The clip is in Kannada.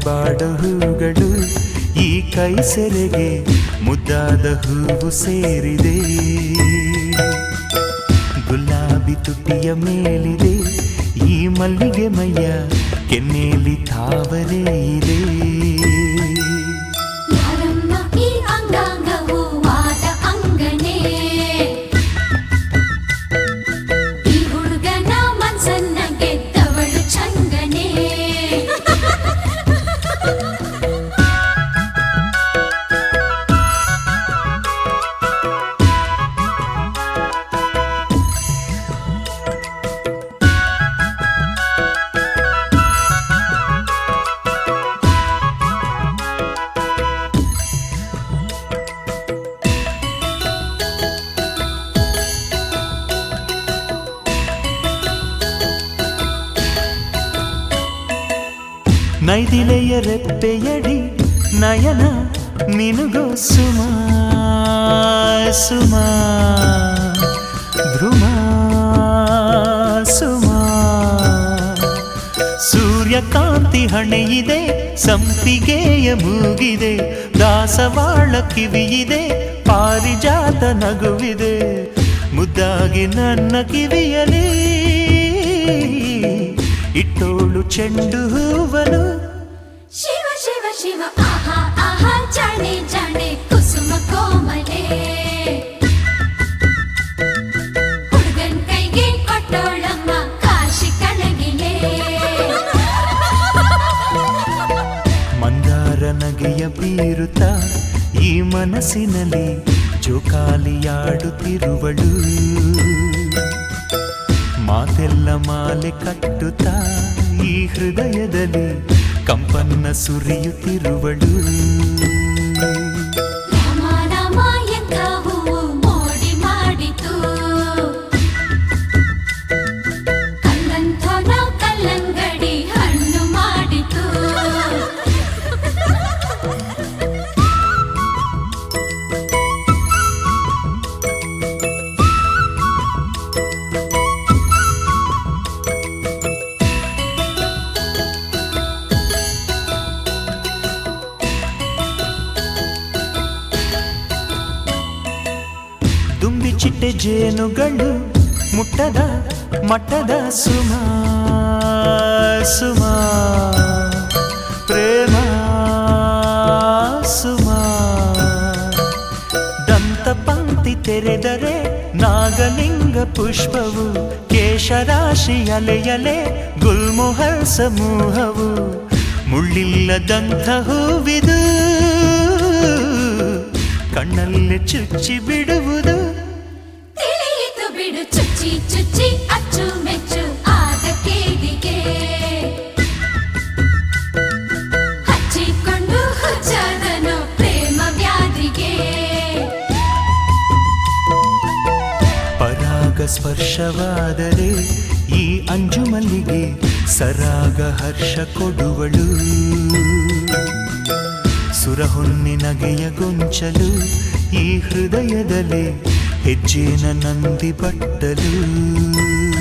ಬಾಡ ಹೂಗಳು ಈ ಕೈ ಸೆರೆಗೆ ಮುದ್ದಾದ ಹೂವು ಸೇರಿದೆ ಗುಲಾಬಿ ತುಟಿಯ ಮೇಲಿದೆ ಈ ಮಲ್ಲಿಗೆ ಮೈಯ ಕೆನ್ನೆಯಲ್ಲಿ ತಾವರೆ ಇದೆ ಯಾರಮ್ಮ ಈ ಅಂಗಾಂಗವು ವಾದ ಅಂಗನೇ ಈ ಹುಡುಗನ ಮನ್ಸನ್ನ ಗೆದ್ದವಳು ಚಂಗನೇ ನೈದಿಲೆಯ ರೆಪ್ಪೆಯಡಿ ನಯನ ನಿನುಗೋ ಸುಮಾ ಸುಮಾ ಧ್ರುವ ಸುಮಾ ಸೂರ್ಯಕಾಂತಿ ಹಣೆಯಿದೆ ಸಂಪಿಗೆಯ ಮೂಗಿದೆ ದಾಸವಾಳ ಕಿವಿಯಿದೆ ಪಾರಿಜಾತ ನಗುವಿದೆ ಮುದ್ದಾಗಿ ನನ್ನ ಕಿವಿಯಲಿ ಇಟ್ಟೋಳು ಚೆಂಡು ಹೂವನು ಶಿವ ಶಿವ ಶಿವ ಆಹಾ ಆಹಾ ಜಾಣೆ ಜಾಣೆ ಕುಸುಮ ಕೋಮಲೆ ಹುಡುಗನ್ ಕೈಗೆ ಕೊಟ್ಟೋಳಮ್ಮ ಕಾಶಿ ಕಣಗಿಲೆ ಮಂದಾರ ನಗೆಯ ಬೀರುತ್ತ ಈ ಮನಸ್ಸಿನಲ್ಲಿ ಜೋಕಾಲಿಯಾಡುತ್ತಿರುವಳು ಮಾತೆಲ್ಲ ಮಾಲೆ ಕಟ್ಟುತ್ತಾ ಈ ಹೃದಯದಲ್ಲಿ ಕಂಪನ್ನ ಸುರಿಯುತ್ತಿರುವಳು ರಾಮ ರಾಮ ಎಂಥ ಹೂವು ಮೋಡಿ ಮಾಡಿತು ಕಲ್ಲಂಥೋನ ಕಲ್ಲಂಗಡಿ ಹಣ್ಣು ಮಾಡಿತು ದುಂಬಿ ಚಿಟ್ಟೆ ಜೇನುಗಳು ಮುಟ್ಟದ ಮಟ್ಟದ ಸುಮಾ ಸುಮಾ ಪ್ರೇಮ ಸುಮಾ ದಂತ ಪಂಕ್ತಿ ತೆರೆದರೆ ನಾಗಲಿಂಗ ಪುಷ್ಪವು ಕೇಶರಾಶಿ ಅಲೆಯಲೆ ಗುಲ್ಮೊಹರ್ ಸಮೂಹವು ಮುಳ್ಳಿಲ್ಲದಂಥ ಹೂವಿದು ಕಣ್ಣಲ್ಲಿ ಚುಚ್ಚಿ ಬಿಡುವುದು ತಿಳಿಯಿತು ಬಿಡು ಚುಚ್ಚಿ ಚುಚ್ಚಿ ಅಚ್ಚು ಮೆಚ್ಚು ಆದ ಕೇದಿಗೆ ಹಚ್ಚಿಕೊಂಡು ಹುಚ್ಚಾದನು ಪ್ರೇಮ ವ್ಯಾಧಿಗೆ ಪರಾಗ ಸ್ಪರ್ಶವಾದರೆ ಈ ಅಂಜು ಮಲ್ಲಿಗೆ ಸರಾಗ ಹರ್ಷ ಕೊಡುವಳು ಸುರಹೊನ್ನಿ ನಗೆಯ ಗೊಂಚಲು ಈ ಹೃದಯದಲ್ಲಿ ಹೆಜ್ಜೆನ ನಂದಿ ಬಟ್ಟಲು